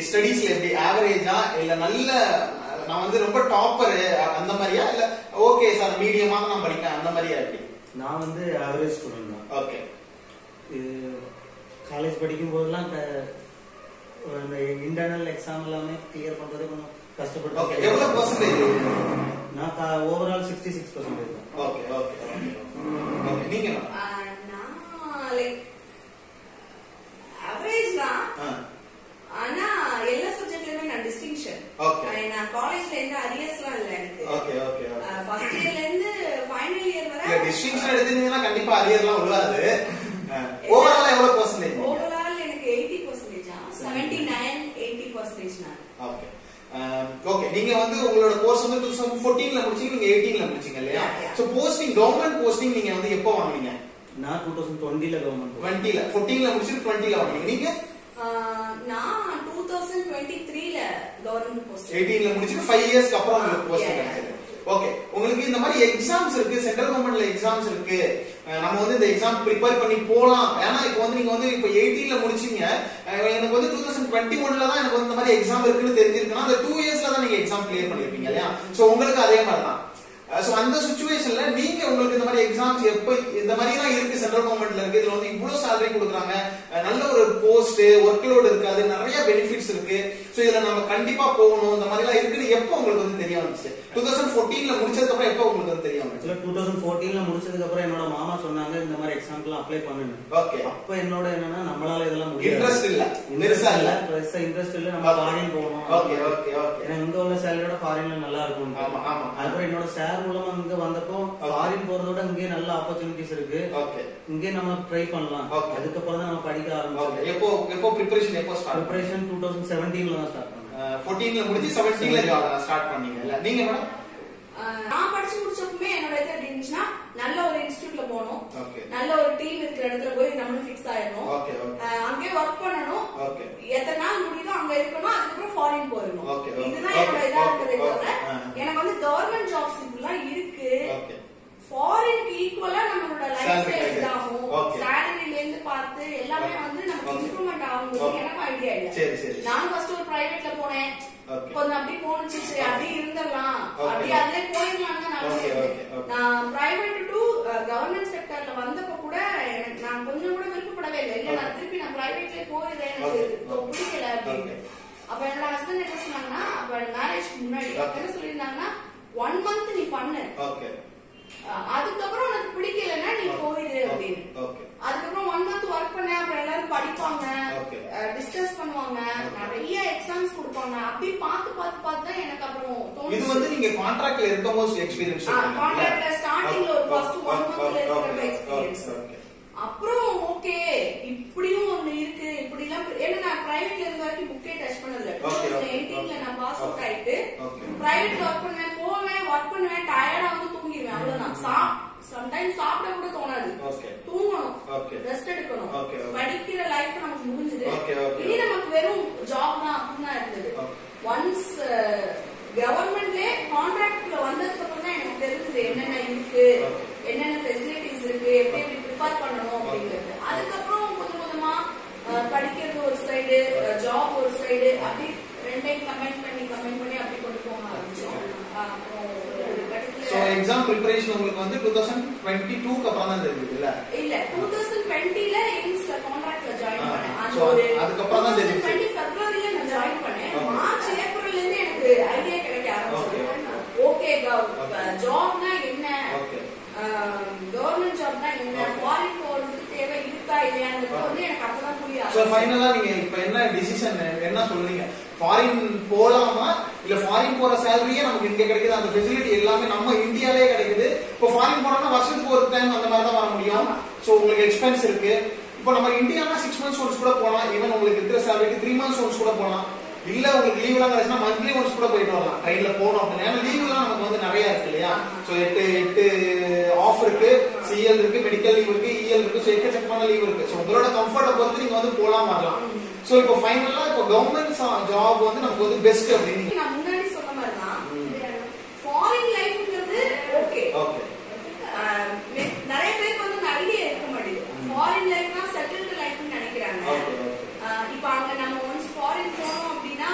ஸ்டடீஸ்ல எப்படி ஆவரேஜா இல்ல நல்ல நான் வந்து ரொம்ப டாப்பர் அந்த மாதிரியா இல்ல ஓகே சார் மீடியமா நான் படிப்பேன் அந்த மாதிரியா எப்படி நான் வந்து ஆவரேஜ் ஸ்டூடெண்ட் தான் ஓகே இது காலேஜ் படிக்கும் போதெல்லாம் இந்த இன்டர்னல் எக்ஸாம் எல்லாமே கிளியர் பண்றது கொஞ்சம் ஓகே கஷ்டப்பட்டு எவ்வளவு பர்சன்டேஜ் நான் ஓவரால் சிக்ஸ்டி சிக்ஸ் பர்சன்டேஜ் தான் ஓகே ஓகே ஓகே நீங்க என்ன? ஆஹ் நான் லைக் அவரேஜ் தான் ஆ, ஆனா எல்லா சப்ஜெக்ட்லயுமே நான் டிஸ்டிங்ஷன் Okay. நான் காலேஜ்ல எந்த அரியர்ஸ்லாம் இல்ல எனக்கு ஓகே ஓகே ஓகே ஃபர்ஸ்ட் இயர்ல இருந்து ஃபைனல் இயர் இல்ல வரை டிஸ்டிங்ஷன் எடுத்தீங்கன்னா கண்டிப்பா அரியர்லாம் விழுவாது ஓவரால் எவ்வளவு பர்சன்டேஜ் ஓவரால் எனக்கு eighty percentage seventy nine eighty percentage நான் ஓகே ஓகே நீங்க வந்து உங்களோட கோர்ஸ் வந்து டூ தௌசண்ட் ஃபோர்டீன்ல முடிச்சீங்க நீங்க எயிட்டீன்ல முடிச்சீங்க இல்லையா Yeah, yeah. So posting government posting நீங்க வந்து எப்போ வாங்குனீங்க நான் டூ தௌசண்ட் டுவெண்ட்டில கவர்மெண்ட் டுவெண்ட்டில ஃபோர்டீன்ல முடிச்சுட்டு டுவெண்ட்டில வாங்குனீங்க நீங்க ஆஹ் நான் டூ தௌசண்ட் டுவெண்ட்டி த்ரீல கவர்மெண்ட் போஸ்ட் எயிட்டீன்ல முடிச்சுட்டு ஃபைவ் இயர்ஸ்க்கு அப்புறம் உங்களுக்கு போஸ்டிங் Yeah, yeah. கிடைச்சது ஓகே உங்களுக்கு இந்த மாதிரி எக்ஸாம்ஸ் இருக்கு சென்ட்ரல் கவர்மெண்ட்ல எக்ஸாம்ஸ் இருக்கு அஹ் நம்ம வந்து இந்த எக்ஸாம் ப்ரிப்பேர் பண்ணி போலாம் ஏன்னா இப்போ வந்து நீங்க வந்து இப்போ எயிட்டீன்ல முடிச்சீங்க அஹ் எனக்கு வந்து டூ தௌசண்ட் டுவெண்ட்டி ஒன்ல தான் எனக்கு வந்து இந்த மாதிரி எக்ஸாம் இருக்குன்னு தெரிஞ்சிருக்குன்னா அந்த டூ இயர்ஸ்ல தான் நீங்க எக்ஸாம் கிளியர் பண்ணிருப்பீங்க இல்லையா சோ உங்களுக்கு அதே மாதிரி தான் சோ அந்த சுச்சுவேஷன்ல நீங்க உங்களுக்கு இந்த மாதிரி எக்ஸாம்ஸ் எப்ப இந்த மாதிரி எல்லாம் இருக்கு சென்ட்ரல் கவர்மெண்ட்ல இருக்கு இதுல வந்து இவ்வளவு salary கொடுக்குறாங்க அஹ் நல்ல ஒரு போஸ்ட் ஒர்க் லோட் இருக்காது நிறைய பெனிஃபிட்ஸ் இருக்கு சோ இதுல நம்ம கண்டிப்பா போகணும் இந்த மாதிரி எல்லாம் இருக்குன்னு எப்போ உங்களுக்கு வந்து தெரிய வந்துச்சு டூ தௌசண்ட் ஃபோர்டீன்ல முடிச்சதுக்கு அப்புறம் எப்போ உங்களுக்கு வந்து தெரிய வந்துச்சு ஆக்சுவலா டூ தௌசண்ட் ஃபோர்டீன்ல முடிச்சதுக்கு அப்புறம் என்னோட மாமா சொன்னாங்க இந்த மாதிரி எக்ஸாம்க்குலாம் அப்ளை பண்ணுங்க ஓகே அப்ப என்னோட என்னன்னா நம்மளால இதெல்லாம் முடியாது இன்ட்ரெஸ்ட் இல்ல பெருசா இல்ல பெருசா இன்ட்ரெஸ்ட் இல்ல நம்ம Okay. ஃபாரின் போகணும் ஓகே ஓகே ஓகே ஏன்னா இங்க உள்ள சேலரியோட ஃபாரின்ல நல்லா இருக்கும் ஆமா, ஆமா. அதுக்கப்புறம் என்னோட சார் மூலமா இங்க வந்தப்போ ஃபாரின் போறதோட இங்கே நல்ல ஆப்பர்ச்சுனிட்டிஸ் இருக்கு ஓகே இங்கே நம்ம ட்ரை பண்ணலாம் Okay. அதுக்கப்புறம் தான் நம்ம படிக்க ஓகே ஆரம்பிச்சோம் எப்போ எப்போ ப்ரிப்பரேஷன் எப்போ ஸ்டார்ட் ப்ரிப்பரேஷன் டூ தௌசண்ட் செவன்டீன்ல தான் ஸ்டார்ட் பண்ணேன் ஃபோர்டீன்ல முடிச்சு செவன்டீன்ல ஸ்டார்ட் பண்ணீங்க இல்ல நீங்க மேடம் ஆஹ் நான் படிச்சு முடிச்சப்பமே என்னோட இது எப்படி இருந்துச்சுன்னா நல்ல ஒரு இன்ஸ்டியூட்ல போகணும் Okay. நல்ல ஒரு டீம் இருக்கிற இடத்துல போய் நம்மளும் ஃபிக்ஸ் ஆயிடணும் Okay, okay. ஆஹ் அங்கேயே ஒர்க் பண்ணணும் ஓகே எத்தனை நாள் முடியுதோ அங்க இருக்கணும் அதுக்கப்புறம் ஃபாரின் போயிடணும் Okay, okay. இதுதான் என்னோட இதா Okay, இருக்கிறதே okay, தவிர okay. ஆ. எனக்கு வந்து கவர்மெண்ட் ஜாப்ஸ் இப்படிலாம் இருக்கு ஓகே ஃபாரினுக்கு ஈக்குவலா நம்மளோட லைஃப் Salary ஸ்டைல் கிடையாது. இதாகும் Okay. சேலரில இருந்து பார்த்து எல்லாமே வந்து நமக்கு Okay. இம்ப்ரூவ்மெண்ட் ஆகும்போது Okay. எனக்கு ஐடியா இல்ல சரி, சரி. நான் ஃபர்ஸ்ட் ஒரு பிரைவேட்ல போனேன் Okay. கொஞ்சம் அப்படி போனுச்சு சரி அப்படி இருந்துடலாம் Okay. அப்படி அதுல போயிடலாம் தான் நான் Okay, நினைச்சேன். okay, okay. நான் பிரைவேட் டு கவர்மெண்ட் செக்டர்ல வந்தப்ப கூட எனக்கு நான் கொஞ்சம் கூட விருப்பப்படவே இல்லை இல்ல நான் திருப்பி நான் பிரைவேட்ல போயிடுறேன் எனக்கு Okay, இப்போ okay. பிடிக்கல அப்படின்னு Okay. அப்ப என்னோட ஹஸ்பண்ட் என்ன சொன்னாங்கன்னா அப்ப மேரேஜ்க்கு முன்னாடி அப்ப Okay. என்ன சொல்லியிருந்தாங்கன்னா ஒன் மந்த் நீ பண்ணு ஓகே அஹ் அதுக்கப்புறம் உனக்கு பிடிக்கலன்னா நீ போயிடு அப்படின்னு ஓகே அதுக்கப்புறம் ஒன் மந்த் ஒர்க் பண்ணேன் அப்புறம் எல்லாரும் படிப்பாங்க Okay. டிஸ்கஸ் பண்ணுவாங்க நிறைய எக்ஸாம்ஸ் கொடுப்பாங்க அப்படி பார்த்து பார்த்து பார்த்து தான் எனக்கு அப்புறம் இது தோணுச்சு வந்து நீங்க கான்ட்ராக்ட்ல இருக்கும்போது எக்ஸ்பீரியன்ஸ் கான்ட்ராக்ட்ல ஸ்டார்டிங்ல ஒரு ஃபர்ஸ்ட் ஒன் மந்த்ல இருக்கிற எக்ஸ்பீரியன்ஸ் அப்புறம் ஓகே இப்படியும் ஒண்ணு இருக்கு இப்படி எல்லாம் ஏன்னா நான் பிரைவேட்ல இருந்த வரைக்கும் புக்கே டச் பண்ணதில்ல Okay, okay, எயிட்டீன்ல okay. நான் பாஸ் அவுட் Okay. ஆயிட்டு Okay. பிரைவேட்ல ஒர்க் பண்ணுவேன் போவேன் ஒர்க் பண்ணுவேன் டயர்டா வந்து தூங்கிடுவேன் அவ்வளவுதான் சாப் சம்டைம்ஸ் சாப்பிட கூட தோணாது Okay. தூங்கணும் Okay. ரெஸ்ட் எடுக்கணும் Okay, okay. படிக்கிற லைஃப் நமக்கு முடிஞ்சது Okay, okay. இனி நமக்கு வெறும் ஜாப் தான் அப்படின்னு தான் இருந்தது Okay. ஒன்ஸ் கவர்மெண்ட்லயே கான்ட்ராக்ட்ல வந்ததுக்கு அப்புறம் தான் எனக்கு தெரிஞ்சது என்னென்ன இருக்கு Okay. என்னென்ன ஃபெசிலிட்டிஸ் இருக்கு எப்படி எப்படி ப்ரிப்பேர் பண்ணணும் அப்படிங்கிறது அதுக்கப்புறம் கொஞ்சம் கொஞ்சமா அஹ், படிக்கிறது ஒரு சைடு ஜாப் ஒரு சைடு அப்படி ரெண்டையும் கமெண்ட் பண்ணி கமெண்ட் பண்ணி அப்படி கொண்டு போக ஆரம்பிச்சோம் அஹ், அப்புறம் ஒரு சோ கட்டத்துல எக்ஸாம் ப்ரிப்பரேஷன் உங்களுக்கு வந்து டூ தௌசண்ட் டுவெண்ட்டி டூக்கு அப்புறம் தான் தெரியுது இல்ல இல்ல டூ தௌசண்ட் டுவெண்ட்டில எய்ம்ஸ்ல கான்ட்ராக்ட்ல ஜாயின் ஆ, பண்ணேன் அந்த so ஒரு அதுக்கப்புறம் தான் தெரிஞ்சுச்சு. டுவெண்ட்டி பிப்ரவரியில நான் ஜாயின் பண்ணேன் Okay. மார்ச் ஏப்ரல்ல இருந்து எனக்கு ஐடியா கிடைக்க Okay, ஆரம்பிச்சது okay. ஓகே ஜாப்னா என்ன ஓகே கவர்மெண்ட் ஜாப்னா என்ன Okay. ஃபாரின் போறதுக்கு தேவை இருக்கா இல்லையான்றது வந்து எனக்கு அப்பதான் புரிய சோ ஆரம்பிச்சது. ஃபைனலா நீங்க இப்ப என்ன டிசிஷன் என்ன சொல்றீங்க ஃபாரின் போலாமா இல்ல ஃபாரின் போற சேலரியே நமக்கு இங்க கிடைக்குது அந்த ஃபெசிலிட்டி எல்லாமே நம்ம இந்தியாலே கிடைக்குது இப்போ ஃபாரின் போனோம்னா வருஷத்துக்கு ஒரு டைம் அந்த மாதிரி தான் வர முடியும் ஆமா. சோ உங்களுக்கு எக்ஸ்பென்ஸ் இருக்கு இப்போ நம்ம இந்தியானா சிக்ஸ் மந்த்ஸ் ஒன்ஸ் கூட போலாம் ஈவன் உங்களுக்கு இருக்கிற சேலரிக்கு த்ரீ மந்த்ஸ் ஒன்ஸ் கூட போலாம் இல்ல உங்களுக்கு லீவ் எல்லாம் கிடைச்சுன்னா மந்த்லி ஒன்ஸ் கூட போயிட்டு வரலாம் ட்ரெயின்ல போகணும் அப்படின்னா ஏன்னா லீவ் எல்லாம் நமக்கு வந்து நிறைய இருக்கு இல்லையா சோ எட்டு எட்டு ஆஃப் இருக்கு சிஎல் இருக்கு மெடிக்கல் லீவ் இருக்கு இஎல் இருக்கு சோ எக்கச்சக்கமான லீவ் இருக்கு சோ உங்களோட கம்ஃபர்ட்டை பொறுத்து நீங்க வந்து போலாம் வரலாம் சோ இப்போ ஃபைனலா இப்போ கவர்மெண்ட் ஜாப் வந்து நமக்கு வந்து பெஸ்ட் அப்படின்னு நான் முன்னாடி சொன்ன மாதிரி தான் ஃபாரின் லைஃப்ங்கிறது ஓகே ஓகே ஆஹ் நிறைய பேருக்கு வந்து அந்த ஐடியா இருக்க மாட்டேங்குது ஃபாரின் லைஃப்னா செட்டில்டு லைஃப்னு நினைக்கிறாங்க Okay, okay. ஆஹ் இப்ப அங்க நம்ம ஒன்ஸ் ஃபாரின் போனோம் அப்படின்னா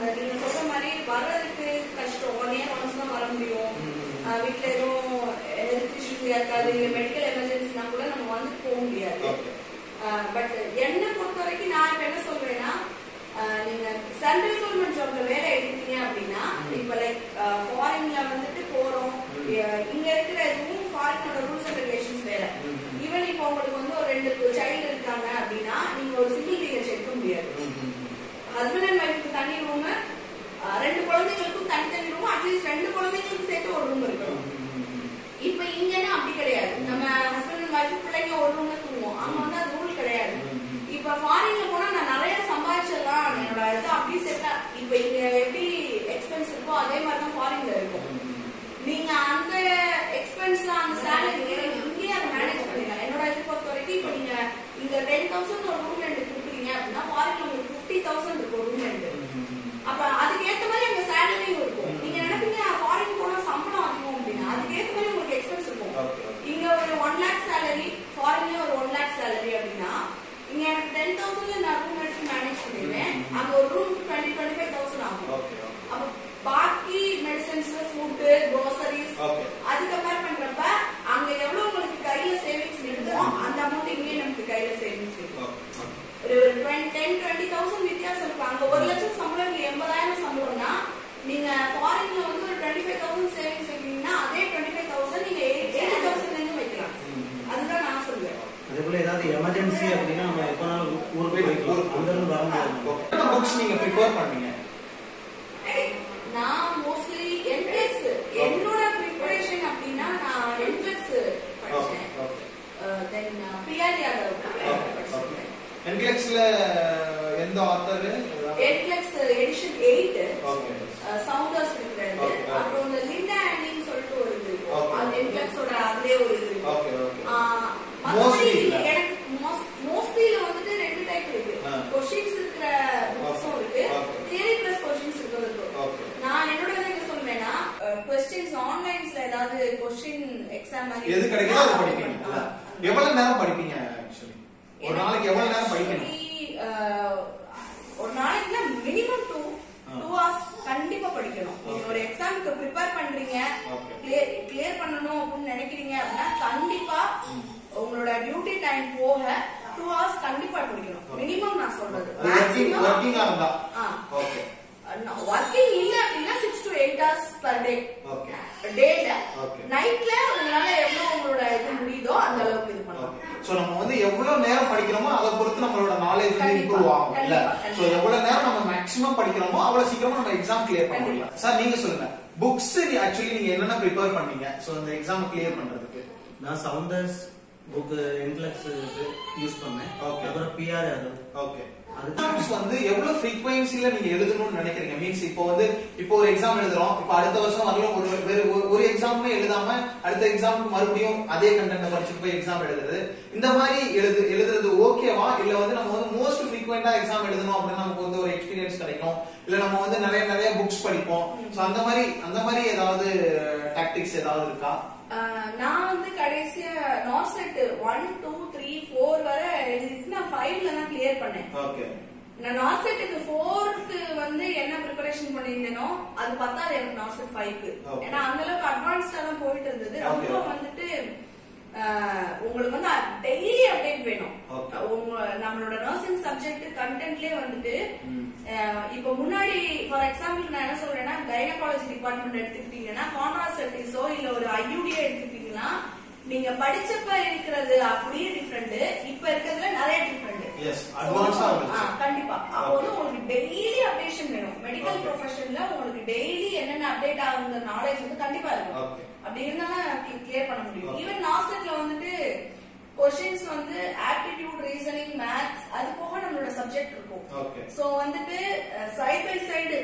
நீங்க சொல்ற மாதிரி வர்றதுக்கு கஷ்டம் ஒன் இயர் ஒன்ஸ் தான் வர முடியும் ம். ஆஹ் வீட்ல எதுவும் ஹெல்த் இஷ்யூ இருக்காது இல்ல மெடிக்கல் எமர்ஜென்சினா கூட நம்ம வந்துட்டு போக முடியாது ஓகே பட் என்னை பொறுத்த வரைக்கும் நான் இப்ப என்ன சொல்றேன்னா ஆஹ் நீங்க சென்ட்ரல் கவர்மெண்ட் ஜாப்ல வேலை எடுத்தீங்க அப்படின்னா இப்ப லைக் ஃபாரின்ல வந்துட்டு போறோம் அஹ் இங்க இருக்கிற இதுவும் ஃபாரினோட ரூல்ஸ் அண்ட் ரெகுலேஷன்ஸ் வேற ஈவன் இப்போ உங்களுக்கு வந்து ஒரு ரெண்டு சைல்டு இருக்காங்க அப்படின்னா நீங்க ஒரு சிங்கிள் டீலர் செக் முடியாது ஹஸ்பண்ட் அண்ட் ஒய்ஃப்க்கு தனி ரூம் ரெண்டு குழந்தைங்களுக்கும் தனித்தனி ரூம் அட்லீஸ்ட் ரெண்டு குழந்தைங்களுக்கும் சேர்த்து ஒரு ரூம் இருக்கணும் இப்ப இங்கன்னா அப்படி கிடையாது நம்ம ஹஸ்பண்ட் அண்ட் ஒய்ஃப் பிள்ளைங்க ஒரு ரூம்ல தூங்குவோம் அங்க வந்து அது ரூல் கிடையாது இப்ப ஃபாரின்ல போனா நான் நிறைய சம்பாதிச்சிடலாம் என்னோட இது அப்படியே செட்டா இப்ப இங்க எப்படி எக்ஸ்பென்ஸ் இருக்கோ அதே மாதிரி தான் ஃபாரின்ல இருக்கும் நீங்க அந்த எக்ஸ்பென்ஸ்ல அந்த சேலரி இங்கேயே அதை மேனேஜ் பண்ணிடலாம் என்னோட இது பொறுத்த வரைக்கும் இப்ப நீங்க இங்க டென் தௌசண்ட் ஒரு ரூம் ரெண்ட் கொடுக்குறீங்க அப்படின்னா ஃபாரின்ல உங்களுக்கு ஃபிஃப்டி தௌசண்ட் இருக்கும் ரூம் ரெண்ட் அப்ப அதுக்கு ஏத்த மாதிரி அங்க சேலரியும் இருக்கும் நீங்க நினைப்பீங்க ஃபாரின் போனா சம்பளம் அதிகம் அப்படின்னா அதுக்கு ஏத்த மாதிரி உங்களுக்கு எக்ஸ்பென்ஸ் இருக்கும் இங்க ஒரு ஒன் லேக் சேலரி ஃபாரின்ல ஒரு ஒன் லேக் சேலரி அப்படின்னா இங்க எனக்கு டென் தௌசண்ட்ல நான் ரூம் எடுத்து மேனேஜ் பண்ணிடுவேன் அங்க ஒரு room twenty twenty five thousand ஆகும் அப்ப பாக்கி மெடிசன்ஸ் ஃபுட்டு க்ரோசரிஸ் Okay. அது கம்பேர் பண்றப்ப அங்க எவ்வளவு உங்களுக்கு கையில சேவிங்ஸ் இருக்குமோ அந்த அமௌண்ட் இங்கேயே நமக்கு கையில சேவிங்ஸ் இருக்கும் ஒரு டென் டுவெண்ட்டி தௌசண்ட் வித்தியாசம் இருக்கும் அங்க ஒரு லட்சம் சம்பளம் இங்க எண்பதாயிரம் சம்பளம்னா நீங்க ஃபாரின்ல வந்து ஒரு டுவெண்ட்டி ஃபைவ் தௌசண்ட் சேவிங்ஸ் வைக்கிறீங்கன்னா அதே டுவெண்ட்டி ஃபைவ் தௌசண்ட் நீங்க எயிட்டி தௌசண்ட்ல இருந்து வைக்கலாம் அதுதான் நான் சொல்லுவேன் அதே போல ஏதாவது எமர்ஜென்சி அப்படின்னா நம்ம எப்பனாலும் ஊருக்கு போய்க்கலாம் அங்க இருந்து வர முடியாது புக்ஸ் நீங்க ப்ரிப்பேர் பண்ணீங்க நான் மோஸ்ட்லி என்ட்ரன்ஸ் என்னோட ப்ரிப்பரேஷன் அப்படின்னா நான் என்ட்ரன்ஸ் படிச்சேன் தென் பிஆர் யாதவ் படிச்சிருக்கேன் என்கிளெக்ஸ்ல எந்த author entrance edition eight okay Saunders இருக்கிறது Okay, okay. அப்புறம் இந்த லிண்டா ஆண்டின்னு சொல்லிட்டு ஒரு இது இருக்கும். Okay. அந்த என்ட்ரன்ஸோட அதுலயே ஒரு இது இருக்கும். ஓகே ஓகே ஆஹ் Mostly மத்தபடி இல்ல. எனக்கு மோஸ்ட்லில வந்துட்டு ரெண்டு டைப் இருக்கு ஆ. கொஸ்டின்ஸ் இருக்கிற புக்ஸும் Okay, இருக்கு okay. தியரி பிளஸ் கொஸ்டின்ஸ் இருக்கிறது இருக்கு Okay. நான் என்னோட இதை என்ன சொல்வேன்னா கொஸ்டின்ஸ் ஆன்லைன்ஸ்ல ஏதாவது கொஸ்டின் எக்ஸாம் மாதிரி எது கிடைக்குதோ அது படிப்பீங்க ஆ. எவ்வளவு நேரம் படிப்பீங்க ஆக்சுவலி ஒரு நாளைக்கு எவ்வளவு நேரம் படிக்கணும் Actually, ஆஹ், ஒரு நாளைக்கு மினிமம் டூ ஆ. டூ ஹவர்ஸ் கண்டிப்பா படிக்கணும் நீங்க ஒரு எக்ஸாமுக்கு ப்ரிப்பேர் பண்றீங்க Okay. கிளியர் கிளியர் பண்ணணும் அப்படின்னு நினைக்கிறீங்க அப்படின்னா கண்டிப்பா உங்களோட டியூட்டி டைம் போக டூ ஹவர்ஸ் கண்டிப்பா படிக்கணும் மினிமம் நான் சொல்றது ஒர்க்கிங் ஒர்க்கிங்கா இருந்தா ஓகே ஒர்க்கிங் இல்ல அப்படின்னா six to eight hours per day okay டேல Okay. நைட்ல உங்களால எவ்வளவு உங்களோட இது முடியுதோ அந்த அளவுக்கு இது பண்ணலாம் சோ நம்ம வந்து எவ்வளவு நேரம் படிக்கிறோமோ அதை பொறுத்து நம்மளோட நாலேஜ் வந்து கண்டிப்பா, இம்ப்ரூவ் ஆகும் இல்ல கண்டிப்பா, சோ எவ்வளவு நேரம் நம்ம மேக்ஸிமம் படிக்கிறோமோ அவ்வளவு சீக்கிரமா நம்ம எக்ஸாம் கிளியர் பண்ண முடியும் சார் நீங்க சொல்லுங்க புக்ஸ் ஆக்சுவலி நீங்க என்னென்ன ப்ரிப்பேர் பண்ணீங்க சோ இந்த எக்ஸாம் கிளியர் பண்றதுக்கு நான் சவுண்டர்ஸ் புக் என்ட்லக்ஸ் யூஸ் பண்ணேன் Okay. அப்புறம் பிஆர் யாதவ் ஓகே அது எக்ஸாம்ஸ் வந்து எவ்வளவு ஃப்ரீக்வன்சில நீங்க எழுதணும்னு நினைக்கிறீங்க மீன்ஸ் இப்போ வந்து இப்போ ஒரு எக்ஸாம் எழுதுறோம் இப்போ அடுத்த வருஷம் வரல ஒரு வேற ஒரு- ஒரு எக்ஸாமுமே எழுதாம அடுத்த எக்ஸாமுக்கு மறுபடியும் அதே கண்டென்ட் படிச்சுட்டு போய் எக்ஸாம் எழுதுறது இந்த மாதிரி எழுது எழுதுறது ஓகேவா இல்ல வந்து நம்ம வந்து மோஸ்ட் ஃப்ரீக்வெண்டா எக்ஸாம் எழுதணும் அப்படின்னு நமக்கு வந்து ஒரு எக்ஸ்பீரியன்ஸ் கிடைக்கும் இல்ல நம்ம வந்து நிறைய நிறைய புக்ஸ் படிப்போம் சோ அந்த மாதிரி அந்த மாதிரி ஏதாவது டாக்டிக்ஸ் ஏதாவது இருக்கா ஆஹ் நான் வந்து கடைசியா not set one two three four வரை எழுதிட்டு நான் ஃபைவ்ல தான் கிளியர் பண்ணேன் ஓகே நான் நாட் செட்டுக்கு ஃபோர்க்கு வந்து என்ன ப்ரிப்பரேஷன் பண்ணியிருந்தேனோ அது பார்த்தா அது எனக்கு நாட் செட் ஃபைவ்க்கு Okay. ஏன்னா அந்த அளவுக்கு அட்வான்ஸ்டா தான் போயிட்டு இருந்தது ரொம்ப Okay. வந்துட்டு ஆஹ் உங்களுக்கு வந்து டெய்லி அப்டேட் வேணும் Okay. உங்க நம்மளோட நர்சிங் சப்ஜெக்ட் கண்டென்ட்லயே வந்துட்டு ம். அஹ் இப்போ முன்னாடி ஃபார் எக்ஸாம்பிள் நான் என்ன சொல்றேன்னா கைனகாலஜி டிபார்ட்மெண்ட் எடுத்துக்கிட்டீங்கன்னா கான்ட்ராசெப்டிஸோ இல்ல ஒரு ஐயூடியோ எடுத்துக்கிட்டீங்கன்னா நீங்க படிச்சப்ப இருக்கிறது அப்படியே டிஃப்ரெண்ட் இப்ப இருக்கிறதுல நிறைய டிஃப்ரெண்ட் Yes, advance ஆ வந்துருச்சு. கண்டிப்பா அப்போ வந்து உங்களுக்கு டெய்லி அப்டேஷன் வேணும் மெடிக்கல் Okay. ப்ரொஃபஷன்ல உங்களுக்கு டெய்லி என்னென்ன அப்டேட் ஆகுங்கிற நாலேஜ் வந்து கண்டிப்பா இருக்கும் Okay. அப்படி இருந்தா கிளியர் பண்ண முடியும் Okay. ஈவன் நாசெட்ல வந்துட்டு கொஸ்டின்ஸ் வந்து ஆப்டிடியூட் ரீசனிங் மேத்ஸ் அது போக நம்மளோட சப்ஜெக்ட் இருக்கும் ஓகே சோ வந்துட்டு சைடு பை சைடு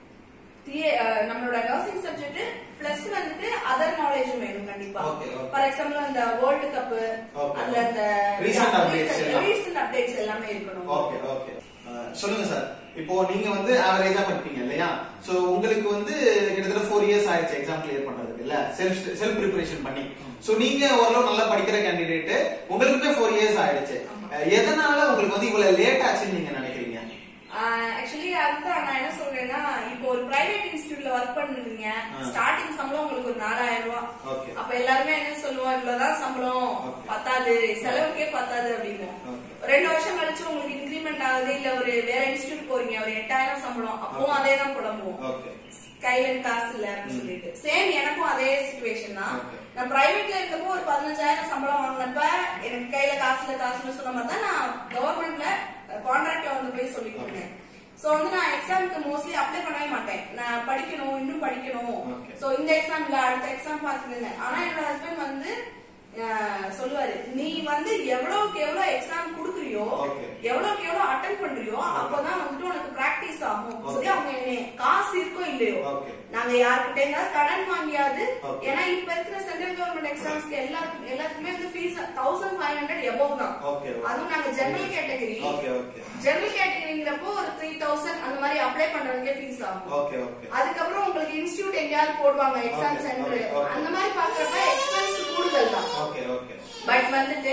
நம்மளோட நர்சிங் சப்ஜெக்ட் பிளஸ் வந்துட்டு அதர் நாலேஜும் வேணும் கண்டிப்பா Okay, okay. ஃபார் எக்ஸாம்பிள் அந்த வேர்ல்டு கப் Okay. அதுல அந்த Recent updates எல்லாம். ரீசன்ட் அப்டேட்ஸ் எல்லாமே இருக்கணும் ஓகே ஓகே சொல்லுங்க சார் இப்போ நீங்க வந்து ஆவரேஜா படிப்பீங்க இல்லையா சோ உங்களுக்கு வந்து கிட்டத்தட்ட ஃபோர் இயர்ஸ் ஆயிடுச்சு எக்ஸாம் கிளியர் பண்றதுக்கு இல்ல செல்ஃப் செல்ஃப் ப்ரிப்பரேஷன் பண்ணி சோ நீங்க ஓரளவு நல்லா படிக்கிற கேண்டிடேட் உங்களுக்குமே ஃபோர் இயர்ஸ் ஆயிடுச்சு ஆமா. அஹ், எதனால உங்களுக்கு வந்து இவ்வளவு லேட் ஆச்சுன்னு நீங்க நினைக்கிறீங்க ஆஹ் ஆக்சுவலி அதுதான் நான் என்ன சொல்றேன்னா இப்போ ஒரு பிரைவேட் இன்ஸ்டியூட்ல ஒர்க் பண்ணுறீங்க ஆ. ஸ்டார்டிங் சம்பளம் உங்களுக்கு ஒரு நாலாயிரம் ரூபாய் ஓகே அப்ப எல்லாருமே என்ன சொல்லுவோம் இவ்வளவுதான் சம்பளம் Okay. பத்தாது செலவுக்கே பத்தாது அப்படின்னு ஓகே ரெண்டு வருஷம் கழிச்சு உங்களுக்கு இன்க்ரிமெண்ட் ஆகுது இல்ல ஒரு வேற இன்ஸ்டியூட் போறீங்க ஒரு எட்டாயிரம் சம்பளம் அப்பவும் அதே தான் புலம்புவோம் ஓகே கையில காசு இல்ல அப்படின்னு சொல்லிட்டு சேம் எனக்கும் அதே சுச்சுவேஷன் தான் Okay. நான் பிரைவேட்ல இருக்கப்போ ஒரு பதினஞ்சாயிரம் சம்பளம் வாங்கினப்ப எனக்கு கையில காசு இல்ல காசு இல்ல சொன்ன மாதிரி தான் நான் கவர்மெண்ட்ல கான்ட்ராக்ட்ல வந்து போய் சொல்லிட்டு இருந்தேன் சோ வந்து நான் எக்ஸாமுக்கு மோஸ்ட்லி அப்ளை பண்ணவே மாட்டேன் நான் படிக்கணும் இன்னும் படிக்கணும் Okay. சோ இந்த எக்ஸாம் இல்ல அடுத்த எக்ஸாம் பார்த்துட்டு இருந்தேன் ஆனா என்னோட ஹஸ்பண்ட் வந்து அஹ், சொல்லுவாரு நீ வந்து எவ்வளவுக்கு எவ்வளவு எக்ஸாம் குடுக்குறியோ Okay. எவ்வளவுக்கு எவ்வளவு அட்டன் பண்றியோ அப்பதான் வந்துட்டு உனக்கு பிராக்டிஸ் ஆகும் Okay. சொல்லி அவங்க என்ன காசு இருக்கோ இல்லையோ ஓகே நாங்க யார்கிட்ட இருந்தாலும் கடன் வாங்கியாது Okay. ஏன்னா இப்ப இருக்கிற சென்ட்ரல் கவர்மெண்ட் எக்ஸாம்ஸ்க்கு எல்லாத்துக்கும் எல்லாத்துக்குமே வந்து fees thousand five hundred above தான் ஓகே அதுவும் நாங்க general category okay okay general கேட்டகரிங்கிறப்போ ஒரு த்ரீ தௌசண்ட் அந்த மாதிரி அப்ளை பண்றதுக்கே ஃபீஸ் ஆகும் ஓகே ஓகே அதுக்கப்புறம் உங்களுக்கு இன்ஸ்டியூட் எங்கேயாவது போடுவாங்க exam Okay, centre okay, okay. அந்த மாதிரி பாக்குறப்ப எக்ஸ்பென்ஸ் கூடுதல் தான் ஓகே ஓகே பட் வந்துட்டு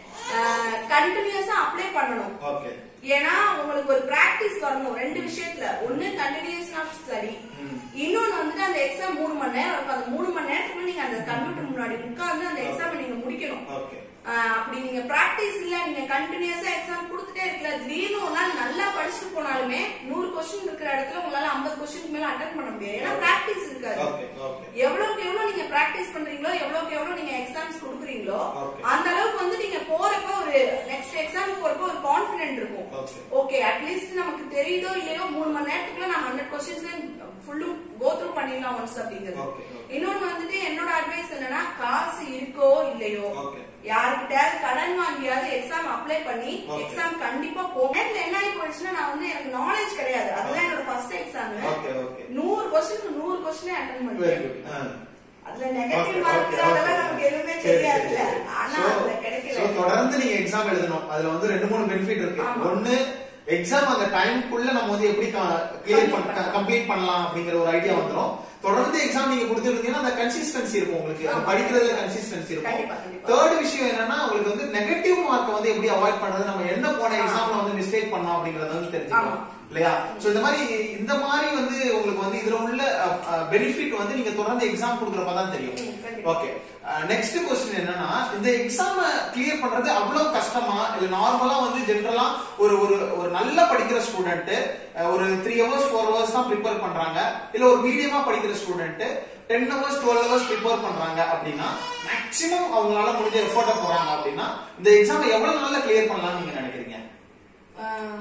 கண்டினியூஸா அப்ளை பண்ணணும் ஓகே ஏன்னா உங்களுக்கு ஒரு பிராக்டிஸ் வரணும் ரெண்டு விஷயத்துல ஒண்ணு கண்டினியூஸ் ஆஃப் ஸ்டடி ம். இன்னொன்னு வந்துட்டு அந்த எக்ஸாம் மூணு மணி நேரம் இருக்கும் அந்த மூணு மணி நேரத்துக்குள்ள நீங்க அந்த கம்ப்யூட்டர் முன்னாடி உட்கார்ந்து அந்த எக்ஸாம் நீங்க முடிக்கணும் ஓகே ஆஹ் அப்படி நீங்க பிராக்டிஸ் இல்ல நீங்க கண்டினியூஸா எக்ஸாம் கொடுத்துட்டே இருக்கல திடீர்னு ஒரு நாள் நல்லா படிச்சுட்டு போனாலுமே நூறு கொஸ்டின் இருக்கிற இடத்துல உங்களால ஐம்பது கொஸ்டின் மேல அட்டன் பண்ண முடியாது ஏன்னா பிராக்டிஸ் இருக்காது ஓகே ஓகே எவ்வளவுக்கு எவ்வளவு நீங்க பிராக்டிஸ் பண்றீங்களோ எவ்வளவுக்கு எவ்வளவு நீங்க எக்ஸாம்ஸ் கொடுக்குறீங்களோ Okay. அந்த அளவுக்கு வந்து நீங்க போறப்ப ஒரு நெக்ஸ்ட் எக்ஸாம் போறப்ப ஒரு கான்பிடென்ட் இருக்கும் ஓகே ஓகே அட்லீஸ்ட் நமக்கு தெரியுதோ இல்லையோ மூணு மணி நேரத்துக்குள்ள நான் ஹண்ட்ரட் கொஸ்டின்ஸ் ஃபுல்லும் கோ த்ரூ பண்ணிடலாம் ஒன்ஸ் அப்படிங்கிறது Okay, okay. இன்னொன்னு வந்துட்டு என்னோட அட்வைஸ் என்னன்னா காசு இருக்கோ இல்லையோ Okay. யாருக்கிட்டயாவது கடன் வாங்கியாவது எக்ஸாம் அப்ளை பண்ணி Okay. எக்ஸாம் கண்டிப்பா போகும் நேரத்துல என்ன ஆகி போயிடுச்சுன்னா நான் வந்து எனக்கு நாலேஜ் கிடையாது அதுதான் என்னோட ஃபர்ஸ்ட் எக்ஸாம் ஓகே ஓகே நூறு கொஸ்டின் நூறு கொஸ்டின் அட்டன் வெரி பண்ணேன் குட் ஆ அதுல நெகட்டிவ் Okay, மார்க் okay, அதெல்லாம் okay. நமக்கு எதுவுமே சரி, தெரியாதுல்ல சரி, சரி. ஆனா So- அதுல so கிடைக்கல தொடர்ந்து நீங்க எக்ஸாம் எழுதணும் அதுல வந்து ரெண்டு மூணு பெனிஃபிட் இருக்கு ஆமா. ஒண்ணு எக்ஸாம் அந்த டைம்க்குள்ள நம்ம வந்து எப்படி கிளியர் Complete பண்ணலாம். கம்ப்ளீட் பண்ணலாம் அப்படிங்கிற ஒரு ஐடியா வந்துரும் தொடர்ந்து எக்ஸாம் நீங்க கொடுத்துருந்தீங்கன்னா அந்த கன்சிஸ்டன்சி இருக்கும் உங்களுக்கு அது ஆமா. படிக்கிறதுல கன்சிஸ்டன்சி இருக்கும் கண்டிப்பா, கண்டிப்பா. தேர்ட் விஷயம் என்னன்னா உங்களுக்கு வந்து நெகட்டிவ் மார்க் வந்து எப்படி அவாய்ட் பண்றது நம்ம என்ன போன ஆ. எக்ஸாம்ல வந்து மிஸ்டேக் பண்ணோம் அப்படிங்கறத வந்து தெரிஞ்சுக்கலாம் ஆமா. இல்லையா சோ இந்த மாதிரி இந்த மாதிரி வந்து உங்களுக்கு வந்து இதுல உள்ள பெனிஃபிட் வந்து நீங்க தொடர்ந்து எக்ஸாம் கொடுக்கறப்ப தான் தெரியும் ம், கண்டிப்பா. ஓகே நெக்ஸ்ட் கொஸ்டின் என்னன்னா இந்த எக்ஸாம் கிளியர் பண்றது அவ்வளவு கஷ்டமா இல்ல நார்மலா வந்து ஜென்ரலா ஒரு ஒரு ஒரு நல்ல படிக்கிற ஸ்டூடெண்ட் ஒரு த்ரீ ஹவர்ஸ் ஃபோர் ஹவர்ஸ் தான் ப்ரிப்பேர் பண்றாங்க இல்ல ஒரு மீடியமா படிக்கிற student ten hours twelve hours prepare பண்றாங்க அப்படின்னா மேக்ஸிமம் அவங்களால முடிஞ்ச எஃபோர்ட்டை போறாங்க அப்படின்னா இந்த எக்ஸாம் எவ்வளவு நாள்ல கிளியர் பண்ணலாம்னு நீங்க நினைக்கிறீங்க ஆஹ்,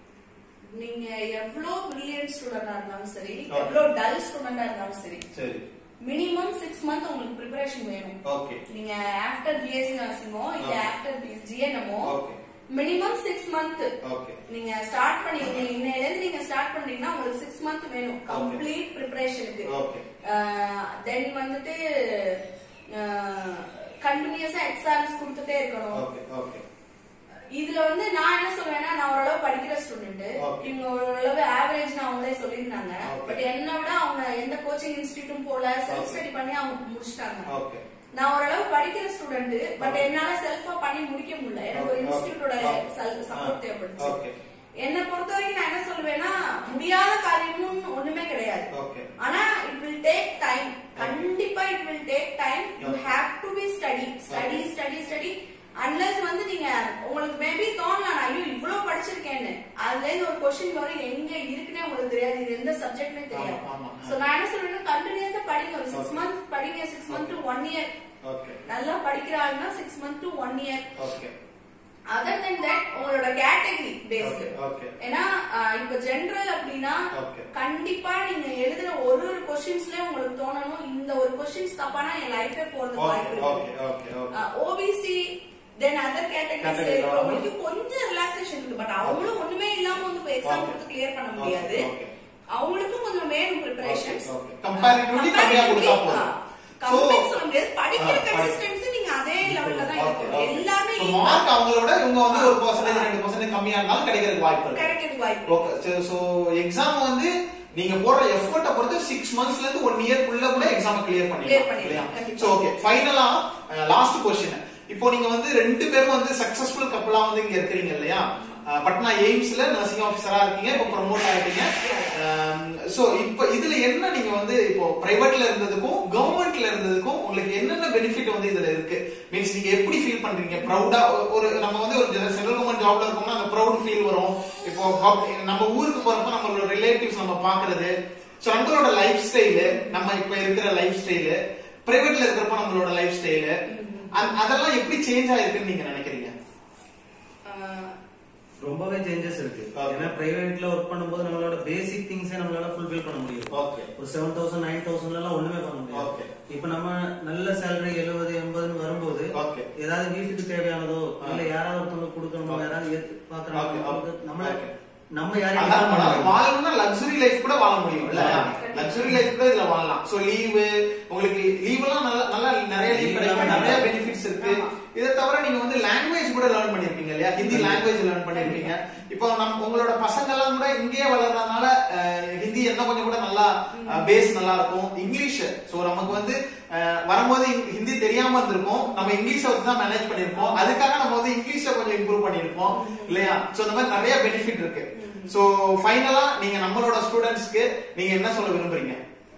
நீங்க எவ்வளவு பிரில்லியன்ட் ஸ்டூடெண்டா இருந்தாலும் சரி Okay. எவ்வளவு டல் ஸ்டூடெண்டா இருந்தாலும் சரி சரி மினிமம் சிக்ஸ் மந்த் உங்களுக்கு ப்ரிப்பரேஷன் வேணும் ஓகே நீங்க ஆஃப்டர் பிஎஸ்சி நர்சிங்கோ இல்ல Okay. ஆஃப்டர் ஜிஎன்எமோ okay minimum six month okay நீங்க ஸ்டார்ட் பண்ணீங்க இன்னையில இருந்து நீங்க ஸ்டார்ட் பண்றீங்கன்னா உங்களுக்கு சிக்ஸ் மந்த் வேணும் Okay. கம்ப்ளீட் ப்ரிப்பரேஷனுக்கு ஓகே தென் வந்துட்டு கண்டினியூஸா எக்ஸாம்ஸ் கொடுத்துட்டே இருக்கணும் ஓகே ஓகே இதுல வந்து நான் என்ன சொல்வேன்னா நான் ஓரளவு படிக்கிற ஸ்டூடெண்ட் Okay. இவங்க ஓரளவு ஆவரேஜ் அவங்களே சொல்லியிருந்தாங்க Okay. பட் என்ன விட அவங்க எந்த கோச்சிங் இன்ஸ்டிடியூட்டும் போல செல்ஃப் Okay. ஸ்டடி பண்ணி அவங்க முடிச்சிட்டாங்க ஓகே நான் ஓரளவு படிக்கிற ஸ்டூடெண்ட் பட் Okay. என்னால செல்ஃபா பண்ணி முடிக்க முடியல எனக்கு ஒரு Okay. இன்ஸ்டிடியூட்டோட Okay. சப்போர்ட் தேவைப்படுச்சு ஓகே என்னை பொறுத்த வரைக்கும் நான் என்ன சொல்வேன்னா முடியாத காரியமும் ஒண்ணுமே கிடையாது ஓகே ஆனா இட் வில் டேக் டைம் கண்டிப்பா it will take time you Okay. Have to be study study study study unless வந்து நீங்க உங்களுக்கு மேபி தோணலாம் நான் ஐயோ இவ்வளவு படிச்சிருக்கேன்னு அதுல இருந்து ஒரு கொஸ்டின் வரும் எங்க இருக்குன்னே உங்களுக்கு தெரியாது இது எந்த சப்ஜெக்ட்னே தெரியாது ஆமா, ஆமா. சோ நான் என்ன சொல்றேன்னா கண்டினியூஸா படிங்க ஒரு சிக்ஸ் Okay. மந்த் படிங்க six month to one year okay நல்லா படிக்கிறாங்கன்னா six month to one year okay other then that உங்களோட கேட்டகரி பேஸ்டு Okay, okay. ஏன்னா அஹ், இப்ப ஜெனரல் அப்படின்னா Okay. கண்டிப்பா நீங்க எழுதுற ஒரு ஒரு கொஸ்டின்ஸ்ல உங்களுக்கு தோணணும் இந்த ஒரு கொஸ்டின்ஸ் தப்பானா என் லைஃபே போறதுக்கு ஓகே வாய்ப்பு ஓகே இருக்கு okay okay OBC then other categories Category இருக்கிறவங்களுக்கு கொஞ்சம் ரிலாக்ஸேஷன் இருக்கு பட் அவங்களும் ஒண்ணுமே இல்லாம வந்து இப்ப எக்ஸாம் Okay. கொடுத்து கிளியர் பண்ண Okay, முடியாது okay. அவங்களுக்கும் கொஞ்சம் வேணும் ப்ரிப்பரேஷன்ஸ் Okay, okay. Comparatively கம்மியா கொடுத்தா போதும். கம்பேர் So- சொல்ல முடியாது படிக்கிற ஆ, படி- கன்சிஸ்டன்சி நீங்க அதே லெவல்ல தான் இருக்கும் எல்லாமே மார்க் அவங்களோட இவங்க வந்து ஒரு பர்சன்டேஜ் ரெண்டு பர்சன்டேஜ் கம்மியா இருந்தாலும் கிடைக்கிறதுக்கு வாய்ப்பு இருக்கு கிடைக்கிறதுக்கு வாய்ப்பு ஓகே சோ எக்ஸாம் வந்து நீங்க போடுற எஃபோர்ட்டை பொறுத்து சிக்ஸ் மந்த்ஸ்ல இருந்து ஒன் இயர்க்குள்ள கூட எக்ஸாம் கிளியர் Clear பண்ணிடலாம் பண்ணிடலாம், இல்லையா கண்டிப்பா. சோ ஓகே ஃபைனலா லாஸ்ட் கொஸ்டின் இப்போ நீங்க வந்து ரெண்டு பேரும் வந்து சக்சஸ்ஃபுல் கப்பலா வந்து இங்க இருக்கிறீங்க இல்லையா அஹ், பட்னா எய்ம்ஸ்ல நர்சிங் ஆஃபீஸரா இருக்கீங்க இப்போ ப்ரமோட் ஆயிட்டீங்க சோ இப்போ இதுல என்ன நீங்க வந்து இப்போ பிரைவேட்ல இருந்ததுக்கும் கவர்மெண்ட்ல இருந்ததுக்கும் உங்களுக்கு என்னென்ன பெனிஃபிட் வந்து இதுல இருக்கு மீன்ஸ் நீங்க எப்படி ஃபீல் பண்றீங்க ப்ரௌடா ஒரு நம்ம வந்து ஒரு சென்ட்ரல் கவர்மெண்ட் ஜாப்ல இருக்கோம்னா அந்த ப்ரௌட் ஃபீல் வரும் இப்போ hub- நம்ம ஊருக்கு போறப்ப நம்மளோட ரிலேட்டிவ்ஸ் நம்ம பாக்குறது சோ நம்மளோட லைஃப் ஸ்டைலு நம்ம இப்ப இருக்கிற லைஃப் ஸ்டைலு பிரைவேட்ல இருக்கிறப்ப நம்மளோட லைஃப் ஸ்டைலு அதெல்லாம் எப்படி சேஞ்ச் ஆயிருக்குன்னு நீங்க நினைக்கிறீங்க ஆஹ் ரொம்பவே சேஞ்சஸ் இருக்கு Okay. ஏன்னா பிரைவேட்ல ஒர்க் பண்ணும்போது நம்மளோட பேசிக் திங்ஸே நம்மளால ஃபுல்ஃபில் பண்ண முடியும் ஓகே ஒரு செவன் தௌசண்ட் நைன் தௌசண்ட்ல எல்லாம் ஒண்ணுமே பண்ண முடியாது Okay. இப்ப நம்ம நல்ல சேலரி எழுபது எண்பதுன்னு வரும்போது Okay. ஏதாவது வீட்டுக்கு தேவையானதோ ஆ. இல்ல யாராவது ஒருத்தவங்க கொடுக்கணுமோ Okay. யாராவது Okay, எதிர்பார்க்கறாங்க okay. நம்மள Okay. நம்ம யாரையும் அதான் depend பண்ண அதாவது முடியாது. வாழணும்னா லக்ஸுரி லைஃப் கூட வாழ முடியும் இல்ல ஆமா. லக்ஸுரி லைஃப் கூட இதுல வாழலாம் சோ லீவு உங்களுக்கு லீவ் எல்லாம் நல்லா நல்லா நிறைய லீவ் Leave கிடைக்கும் எல்லாம் நிறைய நல்லா பெனிஃபிட்ஸ் இருக்கு ஆமா. இதை தவிர நீங்க வந்து லாங்குவேஜ் கூட லேர்ன் பண்ணிருப்பீங்க இல்லையா ஹிந்தி லாங்குவேஜ் லேர்ன் பண்ணிருப்பீங்க இப்போ நம்ம உங்களோட பசங்க எல்லாம் கூட இங்கேயே வளர்றதுனால அஹ், ஹிந்தி என்ன கொஞ்சம் கூட நல்லா பேஸ் நல்லா இருக்கும் இங்கிலீஷ் சோ நமக்கு வந்து அஹ், வரும்போது இங்க- ஹிந்தி தெரியாம இருந்திருக்கும் நம்ம இங்கிலீஷை வச்சு தான் மேனேஜ் பண்ணிருப்போம் அதுக்காக நம்ம வந்து இங்கிலீஷை கொஞ்சம் இம்ப்ரூவ் பண்ணிருப்போம் இல்லையா சோ இந்த மாதிரி நிறைய பெனிஃபிட் இருக்கு சோ ஃபைனலா நீங்க நம்மளோட ஸ்டூடெண்ட்ஸ்க்கு நீங்க என்ன சொல்ல விரும்புறீங்க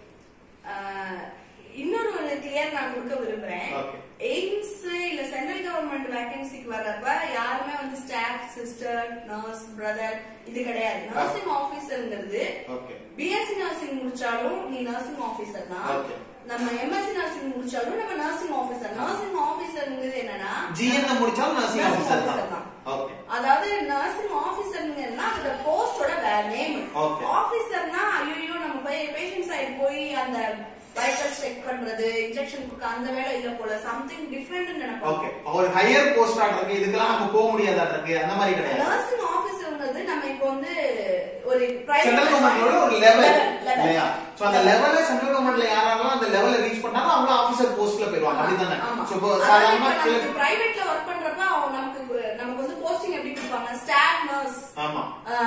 ஆஹ் இன்னொரு ஒரு கிளியர் நான் கொடுக்க விரும்புறேன் Okay. எய்ம்ஸ் இல்ல சென்ட்ரல் கவர்மெண்ட் வேகன்சிக்கு வர்றப்ப யாருமே வந்து ஸ்டாஃப் சிஸ்டர் நர்ஸ் பிரதர் இது கிடையாது நர்சிங் ஆபீசர்ங்கிறது ஓகே பிஎஸ்சி நர்சிங் முடிச்சாலும் நீ நர்சிங் ஆபீசர் தான் Okay. நம்ம எம்எஸ்சி நர்சிங் முடிச்சாலும் நம்ம நர்சிங் ஆபீசர் நர்சிங் ஆபீசர்ங்கிறது என்னன்னா GN முடிச்சாலும் nursing Nursing officer officer தான் தான். ஓகே அதாவது நர்சிங் ஆபீசர்ங்கன்னா அதோட போஸ்டோட வேற நேம் Okay. ஆபீசர்னா ஐயோ நம்ம போய் பேஷண்ட் சைடு போய் அந்த வைட்டல் செக் பண்றது இன்ஜெக்ஷன் கொடுக்க அந்த வேலை இல்ல போல சம்திங் டிஃபரெண்ட் நினைப்போம் ஓகே ஒரு ஹையர் போஸ்ட் இருக்கு இதுக்கெல்லாம் நம்ம போக முடியாதா இருக்கு அந்த மாதிரி கிடையாது நர்சிங் ஆபீசர்ங்கிறது நம்ம இப்போ வந்து ஒரு சென்ட்ரல் கவர்மெண்டோட ஒரு லெவல் இல்லையா சோ அந்த லெவல்ல சென்ட்ரல் கவர்மெண்ட்ல யாரெல்லாம் அந்த லெவல்ல ரீச் பண்ணாங்க அவங்க ஆபீசர் போஸ்ட்ல போயிடுவாங்க அப்படிதானே சோ இப்போ சாதாரணமா கிள- பிரைவேட்ல ஒர்க் பண்றப்ப அவங்க நமக்கு நமக்கு வந்து போஸ்டிங் எப்படி கொடுப்பாங்க ஸ்டாஃப் நர்ஸ் ஆமா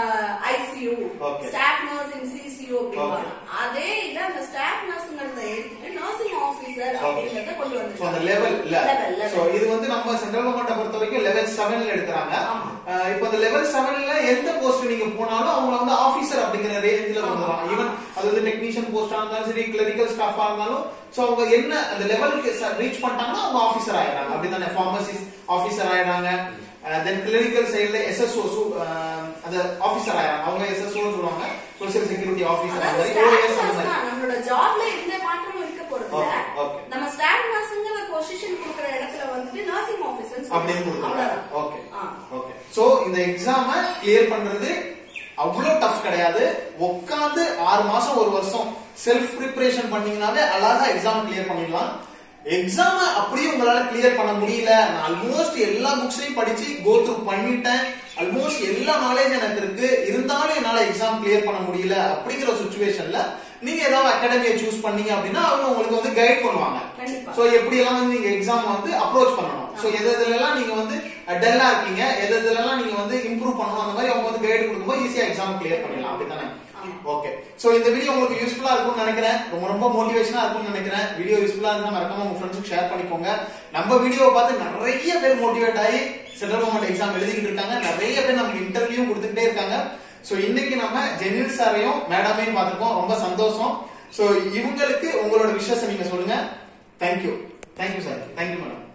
ICU Okay. Staff nurse in CCU அப்படிம்பாங்க அதே இத அந்த ஸ்டாஃப் நர்ஸ்ங்கிறத எடுத்துட்டு நர்சிங் ஆபீசர் அப்படிங்கறத கொண்டு சோ அந்த வந்து லெவல் இல்ல லெவல் சோ இது வந்து நம்ம சென்ட்ரல் கவர்மெண்ட பொறுத்த வரைக்கும் லெவல் செவன்ல எடுக்கிறாங்க ஆமா. அஹ் இப்போ அந்த லெவல் செவன்ல எந்த போஸ்ட் நீங்க போனாலும் அவங்க வந்து ஆபீசர் அப்படிங்கிற ரேஞ்சில கொண்டு ஆமா. வருவாங்க ஈவன் அது வந்து டெக்னீஷியன் போஸ்டா இருந்தாலும் சரி கிளரிக்கல் ஸ்டாஃபா இருந்தாலும் சோ அவங்க என்ன அந்த லெவலுக்கு ரீச் பண்ணிட்டாங்கன்னா அவங்க ஆபீசர் ஆயிடுறாங்க அப்படிதானே ஃபார்மசிஸ்ட் ஆபீசர் ஆயிடுறாங்க தென் கிளரிக்கல் சைடுல எஸ்எஸ்ஓ அந்த ஆபீசர் ஆயிடுறாங்க அவங்க எஸ்எஸ்ஓ சொல்லுவாங்க சோசியல் செக்யூரிட்டி ஆபீசர் அந்த அதாவது மாதிரி staff OAS அந்த nurse மாதிரி தான். நம்மளோட ஜாப்ல எந்த மாற்றமும் இருக்க போறது இல்ல Okay, okay. நம்ம ஸ்டாஃப் நர்ஸ்ங்கிற பொசிஷன் கொடுக்குற இடத்துல வந்துட்டு நர்சிங் ஆபீசர் அப்படின்னு கொடுத்தாங்க அவ்வளவுதான் ஓகே ஆ. ஓகே சோ இந்த எக்ஸாம கிளியர் பண்றது அவ்வளவு டஃப் கிடையாது உட்காந்து ஆறு மாசம் ஒரு வருஷம் செல்ஃப் ப்ரிப்பரேஷன் பண்ணீங்கனாலே அழகா எக்ஸாம் கிளியர் பண்ணிடலாம் எக்ஸாம அப்படியே உங்களால கிளியர் பண்ண முடியல நான் ஆல்மோஸ்ட் எல்லா புக்ஸையும் படிச்சு கோ த்ரூ பண்ணிட்டேன் ஆல்மோஸ்ட் எல்லா நாலேஜ் எனக்கு இருக்கு இருந்தாலும் என்னால எக்ஸாம் கிளியர் பண்ண முடியல அப்படிங்கிற சுச்சுவேஷன்ல நீங்க ஏதாவது அகாடமியை சூஸ் பண்ணீங்க அப்படின்னா அவங்க உங்களுக்கு வந்து கைட் பண்ணுவாங்க கண்டிப்பா. சோ எப்படி எல்லாம் வந்து நீங்க எக்ஸாம் வந்து அப்ரோச் பண்ணணும் சோ எது எதுல எல்லாம் நீங்க வந்து டல்லா இருக்கீங்க எது எதுல எல்லாம் நீங்க வந்து இம்ப்ரூவ் பண்ணணும் அந்த மாதிரி அவங்க வந்து கைடு கொடுக்கும்போது ஈஸியா எக்ஸாம் கிளியர் பண்ணிடலாம் அப்படித்தானே ஆமா. ஓகே சோ இந்த வீடியோ உங்களுக்கு யூஸ்ஃபுல்லா இருக்கும்னு நினைக்கிறேன் ரொம்ப ரொம்ப மோட்டிவேஷனா இருக்கும்னு நினைக்கிறேன் வீடியோ யூஸ்ஃபுல்லா இருந்தா மறக்காம உங்க ஃப்ரெண்ட்ஸுக்கு ஷேர் பண்ணிக்கோங்க நம்ம வீடியோவை பார்த்து நிறைய பேர் மோட்டிவேட் ஆகி சென்ட்ரல் கவர்மெண்ட் எக்ஸாம் எழுதிக்கிட்டு இருக்காங்க நிறைய பேர் நமக்கு இன்டர்வியூ கொடுத்துட்டே இருக்காங்க சோ இன்னைக்கு நம்ம ஜெனில் சாரையும் மேடமையும் பார்த்திருக்கோம் ரொம்ப சந்தோஷம் சோ இவங்களுக்கு உங்களோட விஷயத்தை நீங்க சொல்லுங்க thank you thank you sir thank you madam